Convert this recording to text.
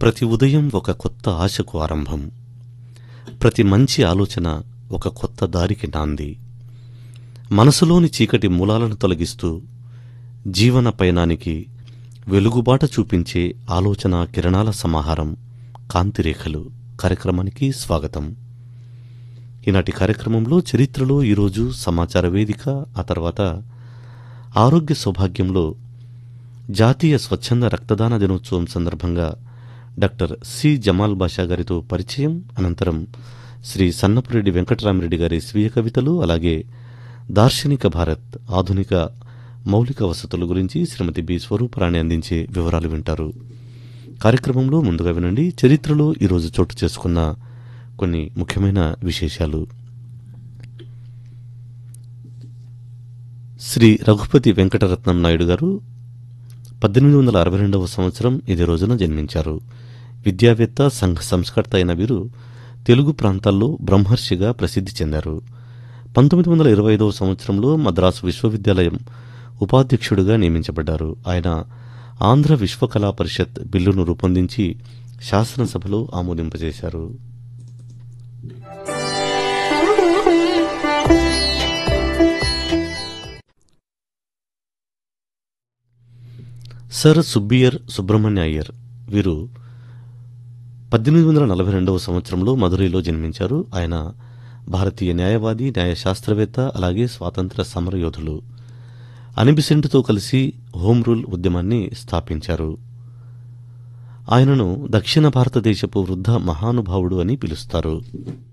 ప్రతి ఉదయం ఒక కొత్త ఆశకు ఆరంభం ప్రతి మంచి ఆలోచన ఒక కొత్త దారికి నాంది మనసులోని చీకటి మూలాలను తొలగిస్తూ జీవన పయనానికి వెలుగుబాట చూపించే ఆలోచన కిరణాల సమాహారం కాంతిరేఖలు కార్యక్రమానికి స్వాగతం ఈనాటి కార్యక్రమంలో చరిత్రలో ఈరోజు సమాచార వేదిక ఆ తర్వాత ఆరోగ్య సౌభాగ్యంలో జాతీయ స్వచ్ఛంద రక్తదాన దినోత్సవం సందర్భంగా డాక్టర్ సి జమాల్ బాషా గారితో పరిచయం అనంతరం శ్రీ సన్నపురెడ్డి వెంకటరామరెడ్డి గారి స్వీయ కవితలు అలాగే దార్శనిక భారత్ ఆధునిక మౌలిక వసతుల గురించి శ్రీమతి బి స్వరూపరాణి అందించే వివరాలు వింటారు కార్యక్రమంలో ముందుగా వినండి చరిత్రలో ఈరోజు చోటు చేసుకున్న కొన్ని ముఖ్యమైన విశేషాలు శ్రీ రఘుపతి వెంకటరత్నం నాయుడు గారు పద్దెనిమిది వందల అరవై రెండవ సంవత్సరం ఇదే రోజున జన్మించారు విద్యావేత్త సంఘ సంస్కర్త అయిన వీరు తెలుగు ప్రాంతాల్లో బ్రహ్మర్షిగా ప్రసిద్ధి చెందారు పంతొమ్మిది వందల ఇరవై ఐదవ సంవత్సరంలో మద్రాసు విశ్వవిద్యాలయం ఉపాధ్యక్షుడిగా నియమించబడ్డారు ఆయన ఆంధ్ర విశ్వకళా పరిషత్ బిల్లును రూపొందించి శాసనసభలో ఆమోదింపజేశారు సర్ సుబ్బియర్ సుబ్రహ్మణ్య అయ్యర్ వీరు పద్దెనిమిది వందల నలభై రెండవ సంవత్సరంలో మధురైలో జన్మించారు ఆయన భారతీయ న్యాయవాది న్యాయశాస్త్రవేత్త అలాగే స్వాతంత్ర సమరయోధులు అనిబిసెంట్తో కలిసి హోం రూల్ ఉద్యమాన్ని స్థాపించారు ఆయనను దక్షిణ భారతదేశపు వృద్ధ మహానుభావుడు అని పిలుస్తారు